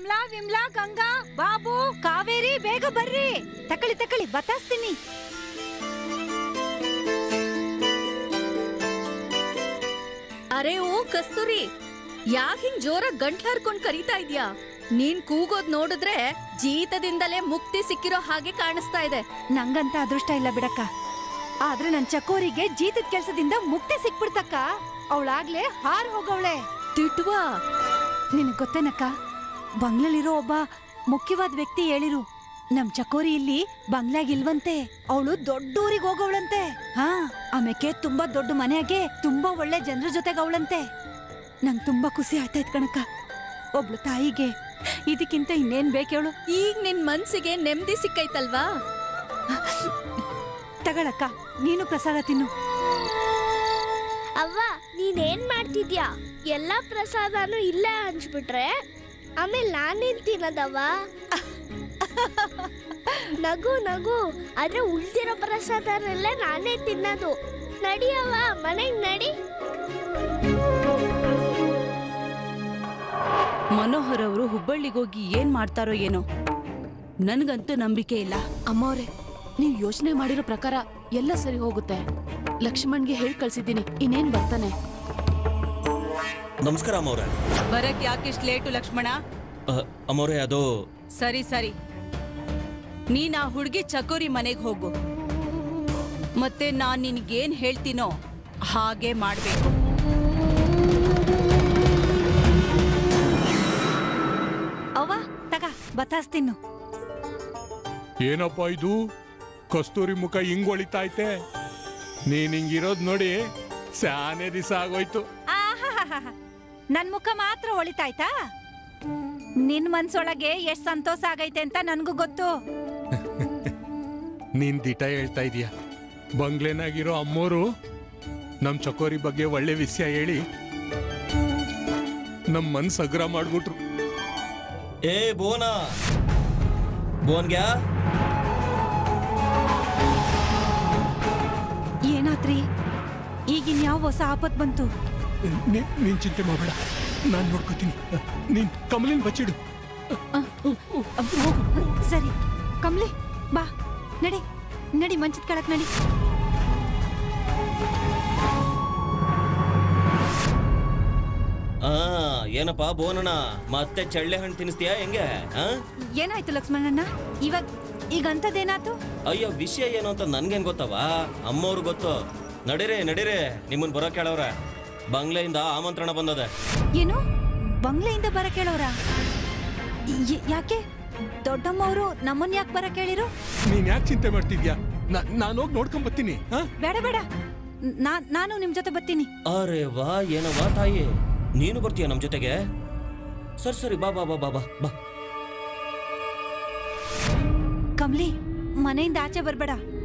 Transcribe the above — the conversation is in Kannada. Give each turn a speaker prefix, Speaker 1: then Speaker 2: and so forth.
Speaker 1: ಕಮಲಾ ವಿಮ್ಲಾ ಗಂಗಾ ಬಾಬು ಕಾವೇರಿ ಬೇಗ ಬರ್ರಿ ತಕಳಿ ತಕಳಿ ಬತಾಸ್ತೀನಿ
Speaker 2: ಅರೆ ಓ ಕಸ್ತೂರಿ ಯಾಕ್ ಹಿಂಗ್ ಜೋರಾಗ್ ಗಂಟ್ಲ್ ಹರ್ಕೊಂಡ್ ಕರೀತಾ ಇದ್ಯಾ ನೀನ್ ಕೂಗೋದ್ ನೋಡಿದ್ರೆ ಜೀತದಿಂದಲೇ ಮುಕ್ತಿ ಸಿಕ್ಕಿರೋ ಹಾಗೆ ಕಾಣಿಸ್ತಾ ಇದೆ
Speaker 1: ನಂಗಂತ ಅದೃಷ್ಟ ಇಲ್ಲ ಬಿಡಕ್ಕ ಆದ್ರೆ ನನ್ ಚಕೋರಿಗೆ ಜೀತದ ಕೆಲ್ಸದಿಂದ ಮುಕ್ತಿ ಸಿಕ್ಬಿಡ್ತಕ್ಕ ಅವಳಾಗ್ಲೇ ಹಾರ್ ಹೋಗವಳೆ
Speaker 2: ತಿಟ್ವಾ
Speaker 1: ನಿನಗ್ ಗೊತ್ತೇನಕ್ಕ ಬಂಗ್ಲಲ್ಲಿರೋ ಒಬ್ಬ ಮುಖ್ಯವಾದ ವ್ಯಕ್ತಿ ಹೇಳಿರು ನಮ್ ಚಕೋರಿ ಇಲ್ಲಿ ಬಂಗ್ಲಾಗ್ ಇಲ್ವಂತೆ ಅವಳು ದೊಡ್ಡ ಊರಿಗೆ ಹೋಗವಳಂತೆ ಹಾ ಆಮೇಕೆ ತುಂಬಾ ದೊಡ್ಡ ಮನೆಯಾಗೆ ತುಂಬಾ ಒಳ್ಳೆ ಜನರ ಜೊತೆಗೆ ಅವಳಂತೆ ನಂಗ್ ತುಂಬಾ ಖುಷಿ ಆಯ್ತಾಯ್ತ್ ಕಣಕ್ಕ ಒಬ್ಳು ತಾಯಿಗೆ ಇದಕ್ಕಿಂತ ಇನ್ನೇನ್ ಬೇಕೇಳು
Speaker 2: ಈಗ ನಿನ್ ಮನ್ಸಿಗೆ ನೆಮ್ಮದಿ ಸಿಕ್ಕೈತಲ್ವಾ
Speaker 1: ತಗಳಕ್ಕ ನೀನು ಪ್ರಸಾದ ತಿನ್ನು
Speaker 3: ಅವ್ವ ನೀನೇನ್ ಮಾಡ್ತಿದ್ಯಾ ಎಲ್ಲಾ ಪ್ರಸಾದನು ಇಲ್ಲೇ ಹಂಚ್ಬಿಟ್ರೆ ಆಮೇಲೆ ನಾನೇನ್ ತಿನ್ನದವ್ವ ನಗು ನಗು ಆದ್ರೆ ಉಳ್ದಿರೋ ಪ್ರಸಾದನೆಲ್ಲ ನಾನೇ ತಿನ್ನೋದು ನಡಿಯವ್ವ ಮನೆಗ್ ನಡಿ
Speaker 4: ಮನೋಹರ್ ಅವರು ಹುಬ್ಬಳ್ಳಿಗೋಗಿ ಏನ್ ಮಾಡ್ತಾರೋ ಏನೋ ನನ್ಗಂತೂ ನಂಬಿಕೆ ಇಲ್ಲ
Speaker 5: ಅಮ್ಮವ್ರೆ ನೀವ್ ಯೋಚನೆ ಮಾಡಿರೋ ಪ್ರಕಾರ ಎಲ್ಲ ಸರಿ ಹೋಗುತ್ತೆ ಲಕ್ಷ್ಮಣ್ಗೆ ಹೇಳ್ ಕಳ್ಸಿದ್ದೀನಿ ಇನ್ನೇನ್ ಬರ್ತಾನೆ
Speaker 6: ನಮಸ್ಕಾರ ಅಮ್ಮವ್ರೆ
Speaker 4: ಬರಕ್ ಯಾಕಿಷ್ಟು ಲೇಟು ಲಕ್ಷ್ಮಣ
Speaker 6: ಅಹ್, ಅಮ್ಮವ್ರೆ ಅದು
Speaker 4: ಸರಿ ಸರಿ ನೀನ್ ಆ ಹುಡುಗಿ ಚಕೋರಿ ಮನೆಗೆ ಹೋಗು ಮತ್ತೆ ನಾನ್ ನಿನ್ಗೇನ್ ಹೇಳ್ತೀನೋ ಹಾಗೆ ಮಾಡ್ಬೇಕು
Speaker 1: ಅವ್ವ ತಗ ಬತಾಸ್ ತಿನ್ನು
Speaker 7: ಏನಪ್ಪ ಇದು ಕಸ್ತೂರಿ ಮುಖ ಹಿಂಗ್ ಹೊಳಿತೈತೆ ನೀನ್ ಹಿಂಗಿರೋದ್ ನೋಡಿ ಸ್ಯಾನೆ ದಿವಸ ಆಗೋಯ್ತು
Speaker 1: ಆಹಾಹಾಹಾ. ನನ್ ಮುಖ ಮಾತ್ರ ಒಳಿತಾಯ್ತಾ ನಿನ್ ಮನ್ಸೊಳಗೆ ಎಷ್ಟ್ ಸಂತೋಷ ಆಗೈತೆ ಅಂತ ನನ್ಗೂ ಗೊತ್ತು
Speaker 7: ನೀನ್ ದಿಟ ಹೇಳ್ತಾ ಇದೀಯ ಬಂಗ್ಲೆನಾಗಿರೋ ಅಮ್ಮೋರು ನಮ್ ಚಕೋರಿ ಬಗ್ಗೆ ಒಳ್ಳೆ ವಿಷಯ ಹೇಳಿ ನಮ್ ಮನ್ಸ್ ಅಗ್ರ ಮಾಡ್ಬಿಟ್ರು
Speaker 6: ಏ ಬೋನ ಬೋನ್ಗ್ಯಾ
Speaker 1: ಏನಾತ್ರಿ ಈಗಿನ್ ಯಾವ ಹೊಸ ಆಪತ್ ಬಂತು
Speaker 7: ನೀ- ನೀನ್ ಚಿಂತೆ ಮಾಡಬೇಡ ನಾನ್ ನೋಡ್ಕೋತೀನಿ ನೀನ್ ಕಮಲಿನ್ ಬಚ್ಚಿಡು
Speaker 1: ಸರಿ ಕಮ್ಲಿ ಬಾ ನಡಿ ನಡಿ ಮಂಚದ ಕೆಳಕ್ ನಡಿ
Speaker 6: ಆ ಏನಪ್ಪ ಬೋನಣ್ಣ ಮತ್ತೆ ಚಳ್ಳೆ ಹಣ್ಣು ತಿನ್ನಿಸ್ತೀಯಾ ಹೆಂಗೆ ಆ?
Speaker 1: ಏನಾಯ್ತು ಲಕ್ಷ್ಮಣಣ್ಣ ಇವಾಗ ಈಗ ಅಂಥದ್ದೇನಾತು
Speaker 6: ಅಯ್ಯೋ ವಿಷಯ ಏನು ಅಂತ ನನ್ಗೇನ್ ಗೊತ್ತವ ಅಮ್ಮವ್ರು ಗೊತ್ತು ನಡೀರಿ ನಡೀರಿ ನಿಮ್ಮನ್ ಬರೋ ಕೇಳವ್ರ ಬಂಗ್ಲೆಯಿಂದ ಆಮಂತ್ರಣ ಬಂದದೆ
Speaker 1: ಏನು ಬಂಗ್ಲೆಯಿಂದ ಬರ ಕೇಳೋರ ಯಾಕೆ ದೊಡ್ಡಮ್ಮವರು ನಮ್ಮನ್ ಯಾಕೆ ಬರ ಕೇಳಿರು
Speaker 7: ನೀನ್ ಯಾಕೆ ಚಿಂತೆ ಮಾಡ್ತಿದ್ಯಾ ನಾನು ಹೋಗಿ ನೋಡ್ಕೊಂಡ್ ಬರ್ತೀನಿ ಹಾ
Speaker 1: ಬೇಡ ಬೇಡ ನಾ- ನಾನು ನಿಮ್ ಜೊತೆ ಬರ್ತೀನಿ
Speaker 6: ಅರೆ ವಾ ಏನವ್ವ ತಾಯಿ ನೀನು ಬರ್ತೀಯ ನಮ್ ಜೊತೆಗೆ ಸರಿ ಸರಿ ಬಾ ಬಾ ಬಾ ಬಾ ಬಾ ಬಾ
Speaker 1: ಕಮ್ಲಿ ಮನೆಯಿಂದ ಆಚೆ ಬರ್ಬೇಡ